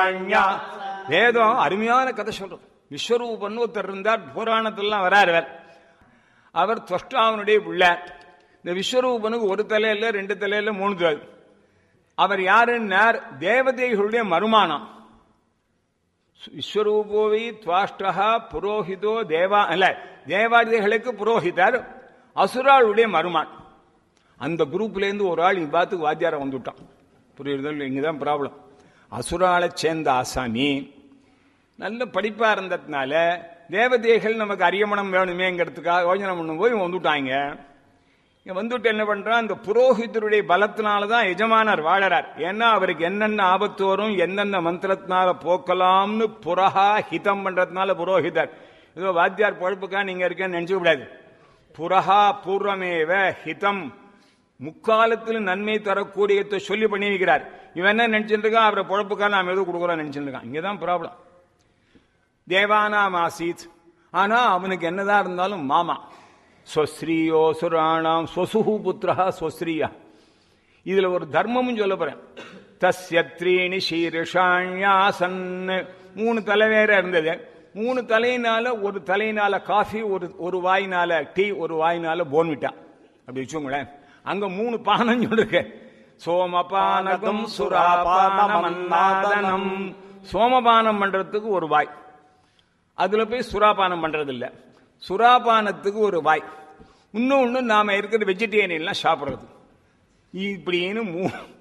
வேதம் அருமையான கதை சொல்றது விஸ்வரூபன் ஒருத்தர் இருந்தார் புராணத்திலாம் வராரு அவர். அவர் துவஷ்டாவனுடைய பிள்ளை இந்த விஸ்வரூபனுக்கு ஒரு தலையில ரெண்டு தலையில மூணு தலை அவர் யாருன்னார் தேவதைகளுடைய மருமானம் விஸ்வரூபோவி துவாஷ்டா புரோஹிதோ தேவா அல்ல தேவாதிகளுக்கு புரோஹிதர் அசுராளுடைய மருமான் அந்த குரூப்ல இருந்து ஒரு ஆள் இவ்வாத்துக்கு வாத்தியாரம் வந்துட்டான் புரியுறது இங்கதான் ப்ராப்ளம் அசுராளை சேர்ந்த ஆசாமி நல்ல படிப்பா இருந்ததுனால தேவதைகள் நமக்கு அரியமணம் வேணுமேங்கிறதுக்காக யோஜனை பண்ணும் போய் இவன் வந்துட்டாங்க இங்க வந்துட்டு என்ன பண்றான் அந்த புரோஹிதருடைய பலத்தினால தான் எஜமானர் வாழறார் ஏன்னா அவருக்கு என்னென்ன ஆபத்து வரும் என்னென்ன மந்திரத்தினால போக்கலாம்னு புறஹா ஹிதம் பண்றதுனால புரோஹிதர் ஏதோ வாத்தியார் பொழப்புக்கா நீங்க இருக்கேன்னு நினைச்சு கூடாது புறஹா பூர்வமேவ ஹிதம் முக்காலத்தில் நன்மை தரக்கூடியதை சொல்லி பண்ணி வைக்கிறார் இவன் என்ன நினைச்சிட்டு இருக்கான் அவரை பொழப்புக்கா நாம் எதுவும் கொடுக்குறோம் நினைச்சிட்டு இருக்கான் இங்கதான் ப்ராப்ளம் தேவானாம் ஆசீத் ஆனா அவனுக்கு என்னதான் இருந்தாலும் மாமா ஸ்வஸ்ரீயோ சுராணாம் ஸ்வசுஹு புத்திரா ஸ்வஸ்ரீயா இதுல ஒரு தர்மமும் சொல்ல போறேன் தஸ்யத்ரீணி சீரிஷாண்யாசன் மூணு தலை வேற இருந்தது மூணு தலையினால ஒரு தலையினால காஃபி ஒரு ஒரு வாயினால டீ ஒரு வாயினால போன்விட்டா அப்படி வச்சுக்கோங்களேன் அங்க மூணு பானம் சொல்லிருக்கு சோமபானகம் சுராபானமன்னாதனம் சோமபானம் பண்றதுக்கு ஒரு வாய் அதுல போய் சுறாபானம் பண்றது இல்ல சுறாபானத்துக்கு ஒரு வாய் இன்னொன்னு நாம இருக்கிற வெஜிடேரியன்லாம் சாப்பிடுறது இப்படின்னு மூ